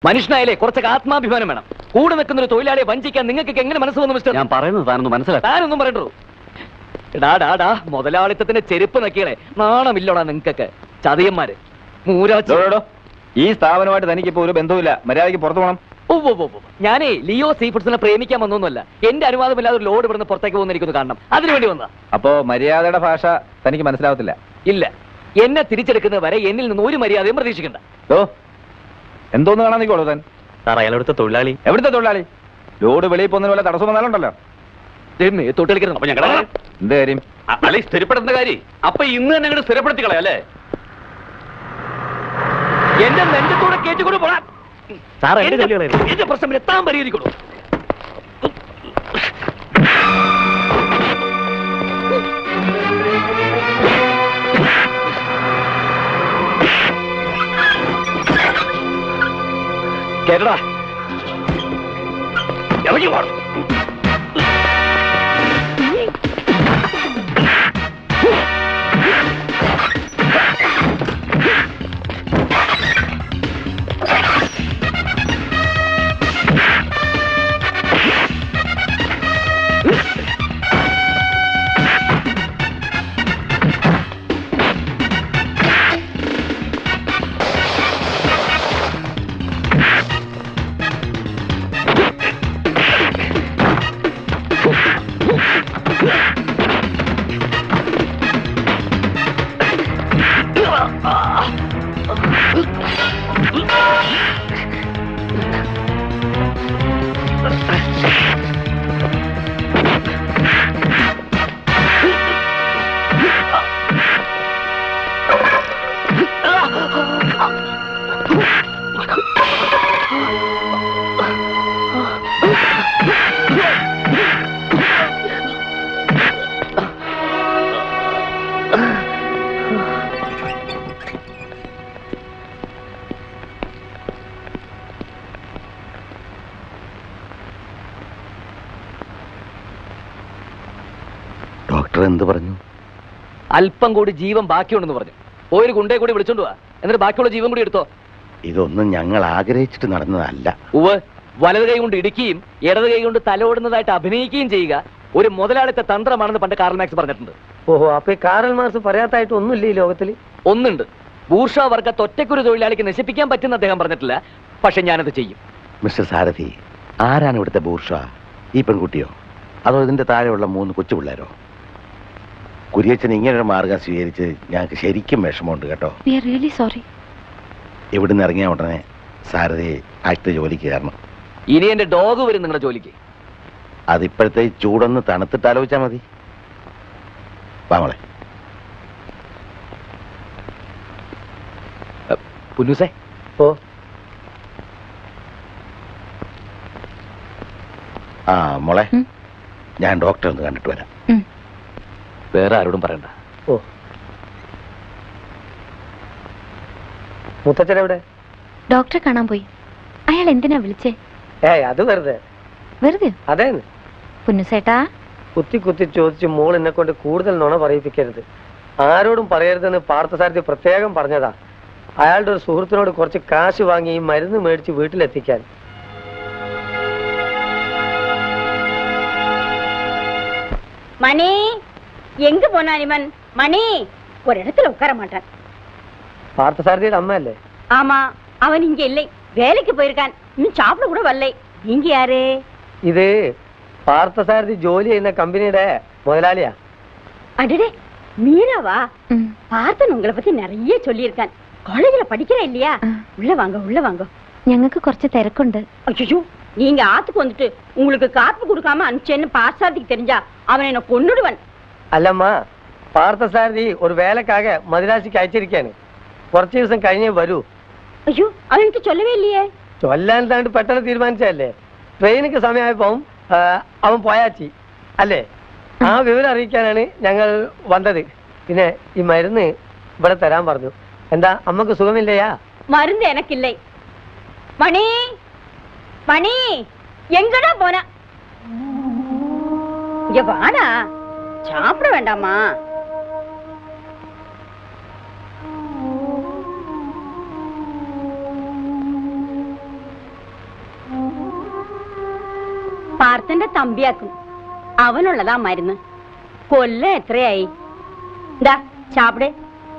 മനുഷ്യനായാലേ കുറച്ചൊക്കെ ആത്മാഭിമാനം വേണം കൂടെ നിൽക്കുന്ന ഒരു തൊഴിലാളിയെ വഞ്ചിക്കാൻ നിങ്ങൾക്ക് എങ്ങനെ മനസ്സ് വന്നു മിസ്റ്റർ ഞാൻ പറയുന്നത് താനൊന്ന് മനസ്സിലാക്കാം താനൊന്നും പറയണ്ടോ എടാ ഡാ ഡാ മുതലാളിത്തത്തിന്റെ ചെരുപ്പ് നക്കികളെ നാണമില്ലോടാ നിങ്ങക്കൊക്കെ ചതിയന്മാര് മൂരാച്ചി ഡോ, ഡോ. ഈ സ്ഥാപനമായിട്ട് തനിക്കിപ്പോ ഒരു ബന്ധവുമില്ല മര്യാദയ്ക്ക് പുറത്തു പോകണം ഉവ്വ് ഉവ്വ് ഉവ്വ്. ഞാനേ ലിയോ സീ ഫുഡ്സിനെ പ്രേമിക്കാൻ വന്നൊന്നുമല്ല എന്റെ അനുവാദമില്ലാതെ ഒരു ലോഡ് ഇവിടുന്ന് പുറത്തേക്ക് പോകുന്നിരിക്കുന്നു കാരണം അതിനുവേണ്ടി വന്നതാ അപ്പോ മര്യാദയുടെ ഭാഷ തനിക്ക് മനസ്സിലാവത്തില്ല ഇല്ല എന്നെ തിരിച്ചെടുക്കുന്നത് വരെ എന്നിൽ നിന്ന് ഒരു മര്യാദയും പ്രതീക്ഷിക്കണ്ട ഡോ എന്തോന്ന് കാണാൻ നിൽക്കോളൂ താൻ സാർ അയാളെടുത്ത തൊഴിലാളി എവിടുത്തെ തൊഴിലാളി ലോഡ് വെളിയിൽ പോകുന്നതിന് വല്ല തടസ്സം വന്നാലുണ്ടല്ലോ തൊട്ടിലിക്കണം അപ്പൊ ഞങ്ങളുടെ എന്ത് കാര്യം അളി സ്ഥിരപ്പെടുന്ന കാര്യം അപ്പൊ ഇന്ന് തന്നെ അങ്ങോട്ട് സ്ഥിരപ്പെടുത്തി കളയല്ലേ എന്റെ നെഞ്ചത്തൂടെ കേറ്റുകൂടെ പോടാ സാർ എന്റെ എന്റെ ജോലികളായിരുന്നു എന്റെ പ്രശ്നം പിന്നെ താൻ പരിഹരിക്കണോ കേരള ഇറങ്ങി പോണം ഡോക്ടർ എന്ത് പറഞ്ഞു അല്പം കൂടി ജീവൻ ബാക്കിയുണ്ടെന്ന് പറഞ്ഞു പോയൊരു ഗുണ്ടയെ കൂടി വിളിച്ചോണ്ട് വാ എന്നിട്ട് ബാക്കിയുള്ള ജീവൻ കൂടി എടുത്തോ ഇതൊന്നും ഞങ്ങൾ ആഗ്രഹിച്ചിട്ട് നടന്നതല്ല ഉവ് വലത് കൈ കൊണ്ട് ഇടിക്കുകയും ഇടത് കൈ കൊണ്ട് തലോടുന്നതായിട്ട് അഭിനയിക്കുകയും ചെയ്യുക ഒരു മുതലാളിത്ത തന്ത്രമാണെന്ന് പണ്ട് കാർൽ മാക്സ് പറഞ്ഞിട്ടുണ്ട് ഓഹോ അപ്പൊ ഈ കാറൽ മാർസ് പറയാത്തായിട്ട് ഒന്നുമില്ല ഈ ലോകത്തിൽ ഒന്നുണ്ട് ബൂർഷ വർഗത്തെ ഒറ്റയ്ക്കൊരു തൊഴിലാളിക്ക് നശിപ്പിക്കാൻ പറ്റുന്ന അദ്ദേഹം പറഞ്ഞിട്ടില്ല പക്ഷെ ഞാനത് ചെയ്യും മിസ്റ്റർ സാരഥി ആരാണ് ഇവിടുത്തെ ബൂർഷ ഈ പെൺകുട്ടിയോ അതോ ഇതിന്റെ താഴെയുള്ള മൂന്ന് കൊച്ചു പിള്ളേരോ കുരിയച്ചൻ ഇങ്ങനൊരു മാർഗം സ്വീകരിച്ച് ഞങ്ങൾക്ക് ശരിക്കും വിഷമമുണ്ട് കേട്ടോ വി ആർ റിയലി സോറി ഇവിടുന്ന് ഇറങ്ങിയ ഉടനെ സാരഥി അടുത്ത ജോലിക്ക് കയറണം ഇനി എന്റെ ഡോഗ് വരും നിങ്ങളുടെ ജോലിക്ക് അതിപ്പോഴത്തെ ഈ ചൂടൊന്ന് തണുത്തിട്ട് ആലോചിച്ചാൽ മതി വാമളെ പുന്നൂസേ ഓ ആ മോളെ ഉം. ഞാൻ ഡോക്ടറെ ഒന്ന് കണ്ടിട്ട് വരാം വേറെ ആരോടും പറയണ്ട ഓ മുത്തച്ഛൻ എവിടെ ഡോക്ടറെ കാണാൻ പോയി അയാൾ എന്തിനാ വിളിച്ചേ ഏയ് അത് വെറുതെ വെറുതെ അതേന്ന് പുന്നുസേട്ടാ കുത്തി കുത്തി ചോദിച്ച് മോൾ എന്നെ കൊണ്ട് കൂടുതൽ നുണ പറയിപ്പിക്കരുത് ആരോടും പറയരുതെന്ന് പാർത്ഥസാരഥി പ്രത്യേകം പറഞ്ഞതാ അയാളുടെ ഒരു സുഹൃത്തിനോട് കുറച്ച് കാശ് വാങ്ങി ഈ മരുന്ന് മേടിച്ച് വീട്ടിലെത്തിക്കാൻ மணி எங்க போனான் இவன் மணி ஒரு இடத்துல உட்கார மாட்டான் പാർത്ഥസാരഥിയുടെ അമ്മയല്ലേ ஆமா அவன் இங்க இல்லை வேலைக்கு போயிருக்கான் இன்னும் சாப்பிட கூட வரலை நீங்க யாரு ഇത് പാർത്ഥസാരഥി ജോലി ചെയ്യുന്ന കമ്പനിയുടെ മുതലാളിയാ அடடே மீனாவா ഉം. பார்த்தன் உங்களை பத்தி நிறைய சொல்லியிருக்கான் காலேஜ்ல படிக்கிற இல்லையா ആ. உள்ள வாங்க உள்ள வாங்க ഞങ്ങൾക്ക് കുറച്ച് തിരക്കുണ്ട് ஐயோ நீங்க ஆத்துக்கு வந்துட்டு உங்களுக்கு காப்பி கொடுக்காம அனுப்பிச்சேன்னு பாசாதிக்கு தெரிஞ்சா அவன் என்ன கொன்னுடுவன் അല്ലമ്മ പാർത്ഥസാരഥി ഒരു വേലക്കാകെ മദിരാശിക്ക് അയച്ചിരിക്കാണ് കുറച്ച് ദിവസം കഴിഞ്ഞേ വരൂ ஐயோ அவன் எனக்கு சொல்லவே இல்லையே ചൊല്ലാൻ താണ്ട് പെട്ടെന്ന് തീരുമാനിച്ചതല്ലേ ട്രെയിനൊക്കെ സമയമായപ്പം ആ, അവൻ പോയാച്ചി അല്ലേ ആ വിവരം അറിയിക്കാനാണ് ഞങ്ങൾ വന്നത് പിന്നെ ഈ മരുന്ന് ഇവിടെ തരാൻ പറഞ്ഞു എന്താ അമ്മക്ക് സുഖമില്ലയാ மருந்து எனக்கு இல்லை மணி மணி எங்கடா போன இங்க வாடா சாப்பிட வேண்டாமா പാർത്തന്റെ തമ്പിയാക്കും അവനുള്ളതാ മരുന്ന് കൊല്ലം എത്രയായി ദാ ചാപ്പിടെ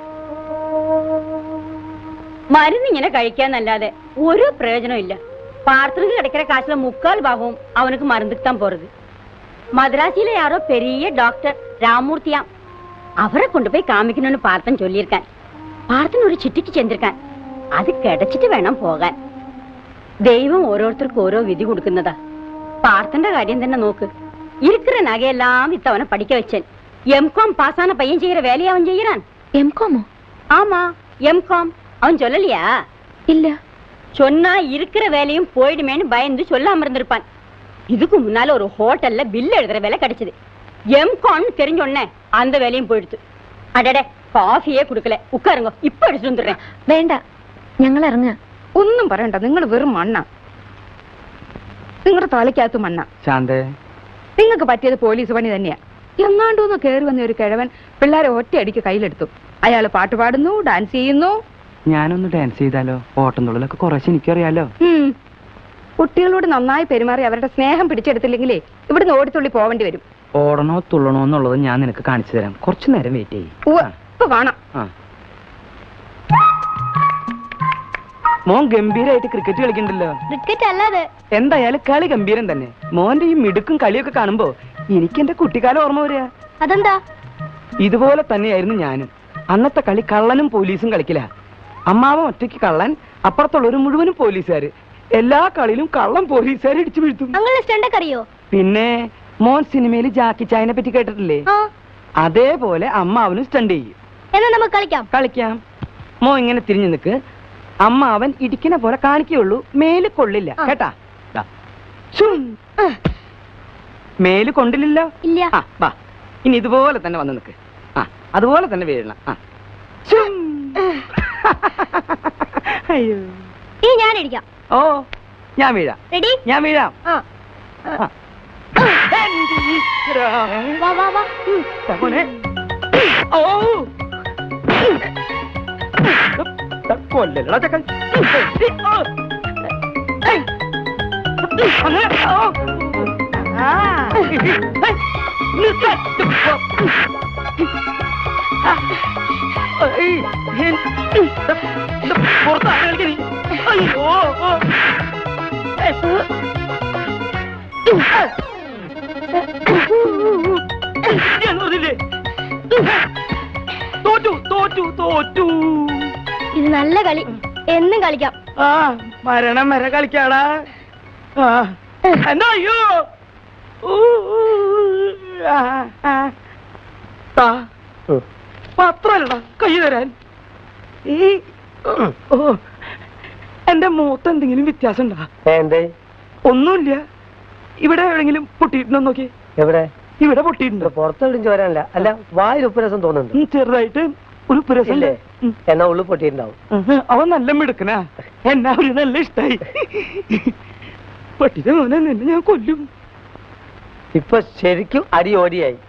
മരുന്ന് ഇങ്ങനെ കഴിക്കാന്നല്ലാതെ ഒരു പ്രയോജനം ഇല്ല പാർത്തനക്ക് കിടக்கிற കാശിലെ മുക്കാൽ ഭാഗവും അവനക്ക് മരുന്നിട്ടാൻ പോறது മദ്രാസിയിലെ யாரோ பெரிய டாக்டர் ராமூர்த்தியாம் அவரை கொண்டு போய் காமிக்கணும்னு பார்த்தன் சொல்லியிருக்கான் பார்த்தன் ഒരു ചിട്ടിക്ക് ചെന്നിരിക്കാൻ അത് കിടച്ചിട്ട് വേണം പോകാൻ ദൈവം ഓരോരുത്തർക്കും ഓരോ വിധി കൊടുക്കുന്നതാ പാർത്തന്റെ കാര്യം തന്നെ നോക്ക് ഇരിக்கிற நகையெல்லாம் வித்து அவனை படிக்க வச்சேன் எம்காம் பாஸ் ஆன பையன் செய்யற வேலையை அவன் செய்யறான் എം കോമോ ஆமா எம்காம் அவன் சொல்லலையா ഇല്ല சொன்னா இருக்கிற வேலையும் போயிடுமேன்னு பயந்து சொல்லாம இருந்திருப்பான் இதுக்கு முன்னால ஒரு ஹோட்டல்ல பில் எழுதுற வேலை கிடைச்சது எம்கான்னு தெரிஞ்ச உடனே அந்த வேலையும் போயிடுச்சு அடடே காஃபியே குடுக்கல உட்காருங்க இப்ப எடுத்துட்டு வந்துடுறேன் വേണ്ട ഞങ്ങൾ ഇറങ്ങുക ഒന്നും പറയണ്ട നിങ്ങൾ വെറും മണ്ണ നിങ്ങളുടെ തലയ്ക്കകത്ത് മണ്ണ ശാന്തേ നിങ്ങൾക്ക് പറ്റിയത് പോലീസ് പണി തന്നെയാ എങ്ങാണ്ടോന്ന് കയറി വന്ന ഒരു കിഴവൻ പിള്ളേരെ ഒറ്റയടിക്ക് കയ്യിലെടുത്തു അയാൾ പാട്ട് പാടുന്നു ഡാൻസ് ചെയ്യുന്നു ഞാനൊന്ന് ഡാൻസ് ചെയ്താലോ ഓട്ടം തുള്ളലൊക്കെ കുറച്ച് എനിക്കറിയാലോ ഉം. കുട്ടികളോട് നന്നായി പെരുമാറി അവരുടെ സ്നേഹം പിടിച്ചെടുത്തില്ലെങ്കിലേ ഇവിടുന്ന് ഓടിത്തുള്ളി പോവേണ്ടി വരും ഓടണോ തുള്ളണോ എന്നുള്ളത് ഞാൻ നിനക്ക് കാണിച്ചു തരാം കുറച്ചു നേരം വെയിറ്റ് ചെയ്യും ഉവ്വ്, ഇപ്പൊ കാണാം മോൻ ഗംഭീരായിട്ട് ക്രിക്കറ്റ് കളിക്കണ്ടല്ലോ ക്രിക്കറ്റ് അല്ലാതെ എന്തായാലും കളി ഗംഭീരം തന്നെ മോന്റെ ഈ മിടുക്കും കളിയൊക്കെ കാണുമ്പോ എനിക്ക് എന്റെ കുട്ടിക്കാലം ഓർമ്മ വരിക അതെന്താ ഇതുപോലെ തന്നെയായിരുന്നു ഞാനും അന്നത്തെ കളി കള്ളനും പോലീസും കളിക്കില്ല അമ്മാവൻ ഒറ്റയ്ക്ക് കള്ളൻ അപ്പുറത്തുള്ളവര് മുഴുവനും പോലീസുകാര് എല്ലാ കളിയിലും കള്ളൻ പോലീസുകാരെ ഇടിച്ചു വീഴ്ത്തും അങ്ങനെ സ്റ്റണ്ടൊക്കെ അറിയോ പിന്നെ മോൻ സിനിമയിൽ ജാക്കി ചായനെ പറ്റി കേട്ടിട്ടില്ലേ ആ അതേപോലെ അമ്മാവനും സ്റ്റണ്ട് ചെയ്യും എന്നാ നമുക്ക് കളിക്കാം കളിക്കാം മോ ഇങ്ങനെ തിരിഞ്ഞു നിൽക്ക് അമ്മ അവൻ ഇടിക്കണ പോലെ കാണിക്കുള്ളൂ മേല് കൊള്ളില്ല ആ. കേട്ടാ ദാ. ശും. മേല് കൊണ്ടില്ലല്ലോ ഇല്ല ആ വാ ഇനി ഇതുപോലെ തന്നെ വന്ന് നിൽക്ക് ആ അതുപോലെ തന്നെ വീഴണം ആ ശും. അയ്യോ ഈ ഞാൻ അടിക്കാം ഓ ഞാൻ വീഴാം റെഡി ഞാൻ വീഴാം ആ ആ. എന്റെ ഈശ്വരാ. വാ വാ വാ ഉം. മോനെ. ഓ കൊല്ലല്ലടാ ചക്കൻ ഓ. ഏയ്. അങ്ങനെ. ഓ. ആ. ഏയ്. നിക്ക്. ആ. ഏയ്. എൻ- ഇത് പുറത്താണ് കളിക്കണി അയ്യോ ഓ. ഏയ്. ഞാൻ പറഞ്ഞില്ലേ തോറ്റു തോറ്റു തോറ്റു ഇത് നല്ല കളി എന്നും കളിക്കാം ആ മരണം വരെ കളിക്കാടാ ആ എന്താ അയ്യോ ഊ, ഊ, ആ, ആ. താ. പത്രല്ലടാ കൈ തരാൻ ഈ ഓ എന്റെ മൂത്ത് എന്തെങ്കിലും വ്യത്യാസം ഉണ്ടാ എന്തേ ഒന്നുമില്ല ഇവിടെ എവിടെങ്കിലും പൊട്ടിയിട്ടുണ്ടോ നോക്കി എവിടെ ഇവിടെ പൊട്ടിയിട്ടുണ്ടോ പുറത്തെവിടും ചോരാനല്ല അല്ല വായിൽ ഉപ്പരസം തോന്നുന്നുണ്ട് ഉം, ചെറുതായിട്ട് ഒരു പുരസം ഇല്ലേ എന്നാ ഉള്ളു പൊട്ടിയിട്ടുണ്ടാവും അവൻ നല്ല മിടുക്കനാ എന്നാ ഒരു നല്ല ഇഷ്ടായി പട്ടിന്റെ മോനെ നിന്നെ ഞാൻ കൊല്ലും ഇപ്പൊ ശരിക്കും അടി ഓടിയായി